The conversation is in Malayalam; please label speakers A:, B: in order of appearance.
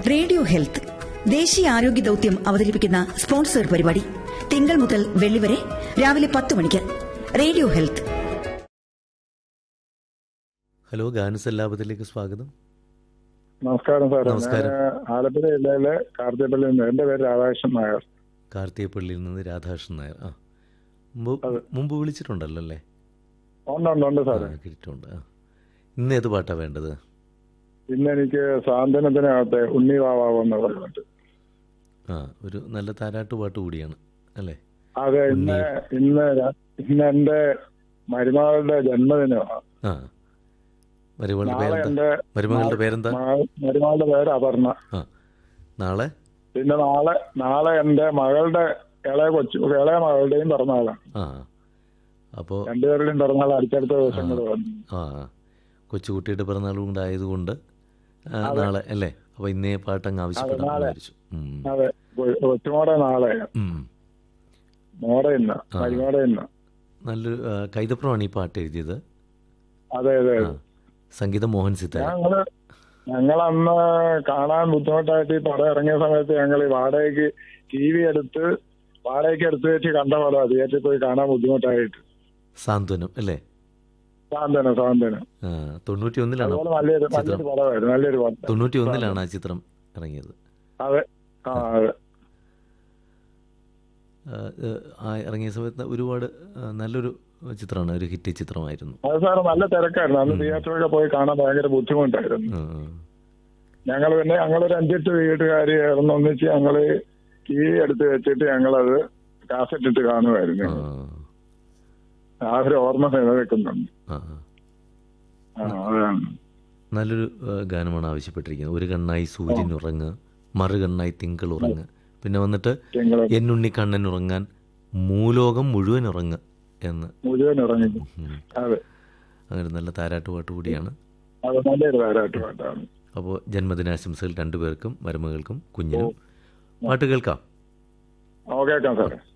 A: റേഡിയോ ഹെൽത്ത് ദേശീയ ആരോഗ്യ ദൌത്യം അവതരിപ്പിക്കുന്ന സ്പോൺസർ പരിപാടി തിങ്കൾ മുതൽ വെള്ളി വരെ രാവിലെ പത്ത് മണിക്ക് റേഡിയോ ഹെൽത്ത്
B: ഹലോ ഗാനസ് ലാഭത്തിലേക്ക് സ്വാഗതം
C: നമസ്കാരം സാർ
B: നമസ്കാരം.
C: ഞാൻ ആലപ്പുഴ ജില്ലയിലെ കാർത്തിപ്പള്ളിയിൽ നിന്ന് എന്റെ പേര് രാധാകൃഷ്ണൻ നായർ
B: കാർത്തികപ്പള്ളിയിൽ നിന്ന് രാധാകൃഷ്ണൻ നായർ ആ മുമ്പ് മുമ്പ് വിളിച്ചിട്ടുണ്ടല്ലോ അല്ലേ
C: ഉണ്ട് ഉണ്ട് ഉണ്ട്
B: ആ
C: സാറേ
B: കിട്ടിയിട്ടുണ്ട് ആ ഇന്ന് ഏത് പാട്ടാ വേണ്ടത്
C: ഇന്ന് എനിക്ക് സാന്ത്വനത്തിനകത്തെ ഉണ്ണി വാവാവ് എന്ന് പറഞ്ഞിട്ട്
B: ആ ഒരു നല്ല താരാട്ട് പാട്ട് കൂടിയാണ് അല്ലേ
C: അതെ ഇന്ന് ഇന്ന് ര- ഇന്ന് എന്റെ മരുമകളുടെ ജന്മദിനമാണ്
B: ആ മരുമകളുടെ
C: നാളെ
B: പേരെന്താ
C: എന്റെ
B: മരുമകളുടെ പേരെന്താ
C: മ- മരുമകളുടെ പേര് അപർണ
B: ആ നാളെ
C: പിന്നെ നാളെ നാളെ എന്റെ മകളുടെ ഇളയ കൊച്ചു ഇളയ മകളുടെയും പിറന്നാളാണ്
B: ആ അപ്പോൾ
C: രണ്ടുപേരുടെയും പിറന്നാൾ അടുത്തടുത്ത ദിവസങ്ങൾ വന്നു
B: ആ കൊച്ചുകുട്ടിയുടെ പിറന്നാളും കൂടെ ആയതുകൊണ്ട് ആ, നാളെ അല്ലേ അപ്പോൾ ഇന്നേ പാട്ടങ്ങ് ആവശ്യപ്പെടാൻ
C: നാളെ.
B: വിചാരിച്ചു ഉം.
C: അതെ കൊ- കൊച്ചുമോടെ നാളെ
B: ഉം.
C: മോടെ ഇന്ന്
B: ആ.
C: മരുമോടെ ഇന്ന്
B: നല്ലൊരു ആ, കൈതപ്രമാണ് ഈ പാട്ട് എഴുതിയത്
C: അതെ അതെ
B: ആ സംഗീതം മോഹൻ സിത്താര
C: ഞങ്ങള് ഞങ്ങളന്ന് കാണാൻ ബുദ്ധിമുട്ടായിട്ട് ഈ പടം ഇറങ്ങിയ സമയത്ത് ഞങ്ങൾ ഈ വാടകയ്ക്ക് ടി വി എടുത്ത് വാടകയ്ക്ക് എടുത്ത് വെച്ച് കണ്ട പടം തിയേറ്ററിൽ പോയി കാണാൻ ബുദ്ധിമുട്ടായിട്ട്
B: സാന്ത്വനം അല്ലേ
C: സാന്ത്വനം സാന്ത്വനം
B: ആ, തൊണ്ണൂറ്റി ഒന്നിലാണോ
C: അതുപോലെ നല്ലൊരു
B: ചിത്രം
C: നല്ലൊരു പടമായിരുന്നു നല്ലൊരു പടം
B: തൊണ്ണൂറ്റി ഒന്നിലാണ് ആ ചിത്രം ഇറങ്ങിയത്
C: അതെ ആ അതെ
B: ആ, ഏ, ആ ഇറങ്ങിയ സമയത്ത് ഒരുപാട് ആ, നല്ലൊരു ചിത്രമാണ് ഒരു ഹിറ്റ് ചിത്രമായിരുന്നു
C: അത് സാറ് നല്ല തിരക്കായിരുന്നു അന്ന് തിയേറ്ററിലൊക്കെ പോയി കാണാൻ ഭയങ്കര ബുദ്ധിമുട്ടായിരുന്നു
B: ആ,
C: ഞങ്ങൾ പിന്നെ ഞങ്ങളൊരു അഞ്ചെട്ട് വീട്ടുകാർ ചേർന്ന് ഒന്നിച്ച് ഞങ്ങള് ടി വി എടുത്ത് വെച്ചിട്ട് ഞങ്ങളത് കാസറ്റ് ഇട്ട് കാണുമായിരുന്നു
B: ആ,
C: ആ ഒരു ഓർമ്മ നിലനിൽക്കുന്നുണ്ട്
B: ആ.
C: ആ അതാണ്
B: നല്ലൊരു ആ, ഗാനമാണ് ആവശ്യപ്പെട്ടിരിക്കുന്നത് ഒരു കണ്ണായി സൂര്യൻ ഉറങ്ങ് മറുകണ്ണായി തിങ്കൾ ഉറങ്ങ് പിന്നെ വന്നിട്ട്
C: ഞങ്ങൾ
B: എന്നുണ്ണി കണ്ണൻ ഉറങ്ങാൻ മൂലോകം മുഴുവൻ ഉറങ്ങ് എന്ന്
C: മുഴുവൻ ഇറങ്ങി
B: ഉം.
C: അതെ
B: അങ്ങനെ നല്ല താരാട്ടുപാട്ട് കൂടിയാണ്
C: അത് നല്ലൊരു താരാട്ട് പാട്ടാണ്
B: അപ്പോൾ ജന്മദിനാശംസകൾ രണ്ടുപേർക്കും മരുമകൾക്കും കുഞ്ഞിനും പാട്ട് കേൾക്കാം
C: ഓ കേൾക്കാം സാറേ